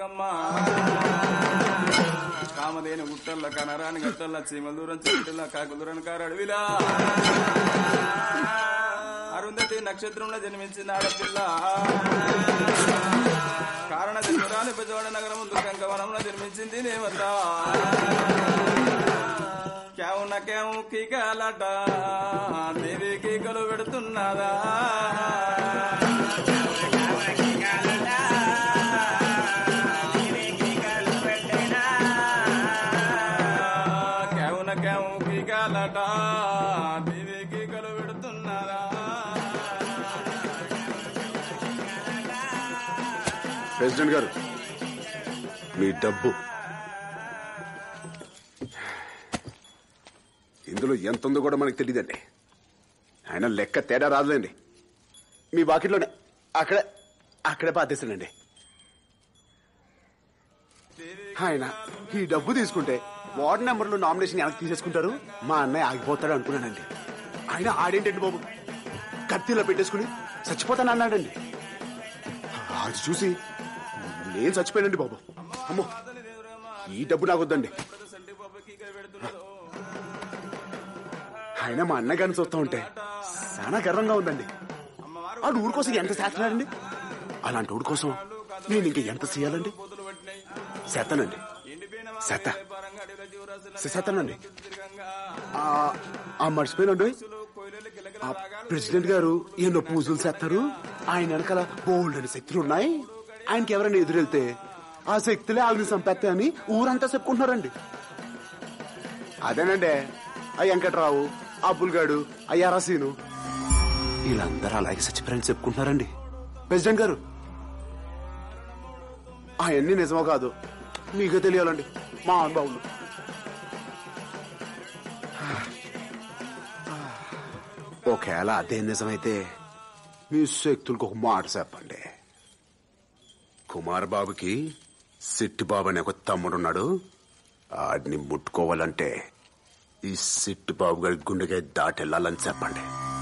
గంగమ్మ కామదేని గుట్టల్ల కనరాని గట్టల్ల చీమల దూరం చెట్టుల కాకు దూరం కారు అడవిలా అరుంధతి నక్షత్రంలో జన్మించిన ఆడపిల్ల కారణ జన్మరాలు పెద్దవాడ నగరం దుర్గంకవనంలో జన్మించింది దేవత క్యావున క్యావు కీకాలట దేవి కీకలు పెడుతున్నదా క్యావున క్యావు కీకాలట దేవి కీకలు పెడుతున్నదా ప్రెసిడెంట్ గారు మీ డబ్బు ఇందులో ఎంత ఉందో కూడా మనకు తెలియదండి ఆయన లెక్క తేడా రాదులేండి మీ వాకిట్లోనే అక్కడే అక్కడే పాతేసానండి ఆయన ఈ డబ్బు తీసుకుంటే వార్డు నెంబర్లో నామినేషన్ వెనక్కి తీసేసుకుంటారు మా అన్నయ్య ఆగిపోతాడు అనుకున్నానండి ఆయన ఆడేంటండి బాబు కత్తిలో పెట్టేసుకుని చచ్చిపోతాను అన్నాడండి అది చూసి నేను చచ్చిపోయానండి బాబు అమ్మో ఈ డబ్బు నాకు వద్దండి ఆయన మా అన్నగారిని చూస్తూ ఉంటే చాలా గర్వంగా ఉందండి ఆ ఊరి కోసం ఎంత చేస్తున్నాడండి అలాంటి ఊరి కోసం నేను ఇంక ఎంత చేయాలండి చేస్తానండి చేత చేస్తానండి ఆ- ఆ మర్చిపోయినండి ఆ ప్రెసిడెంట్ గారు ఎన్నో పూజలు చేస్తారు ఆయన వెనకాల బోల్డ్ అని శక్తులు ఉన్నాయి ఆయనకి ఎవరైనా ఎదురెళ్తే ఆ శక్తులే ఆవిని చంపేస్తాయని ఊరంతా చెప్పుకుంటున్నారండి అదేనండి ఆ వెంకట్రావు ఆ బుల్గాడు ఆ యారాసీను వీళ్ళందరూ అలాగే చచ్చిపోయారని చెప్పుకుంటున్నారండి ప్రెసిడెంట్ గారు అవన్నీ నిజమో కాదు మీకే తెలియాలండి మా అనుభవులు ఒకవేళ అదే నిజమైతే మీ శక్తులకు ఒక మాట చెప్పండి కుమార్ బాబుకి సిట్టి బాబు అనే ఒక తమ్ముడున్నాడు ఆడిని ముట్టుకోవాలంటే ఈ సిట్టి బాబు గారి గుండెగా దాటి వెళ్ళాలని చెప్పండి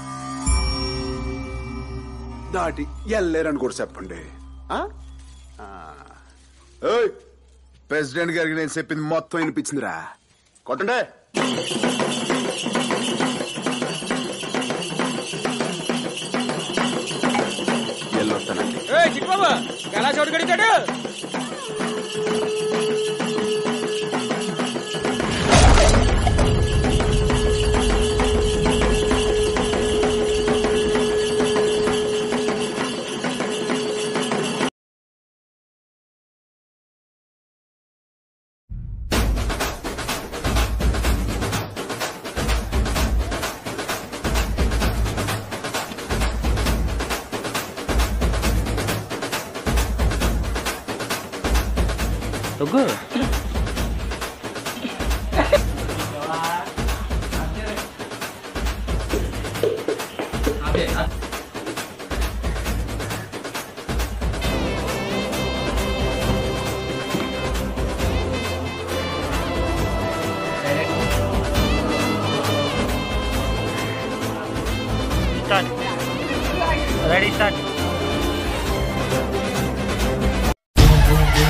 దాటి వెళ్ళలేరని కూడా చెప్పండి ఆ? ఆ. ఏయ్, ప్రెసిడెంట్ గారికి నేను చెప్పింది మొత్తం వినిపించిందిరా కొట్టండి వెళ్ళొస్తానండి చిట్టుబాబు ఎలా చోటు కడిగాడు తగ్గు స్టార్ట్ రెడీ స్టార్ట్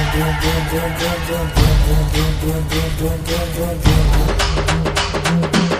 Thank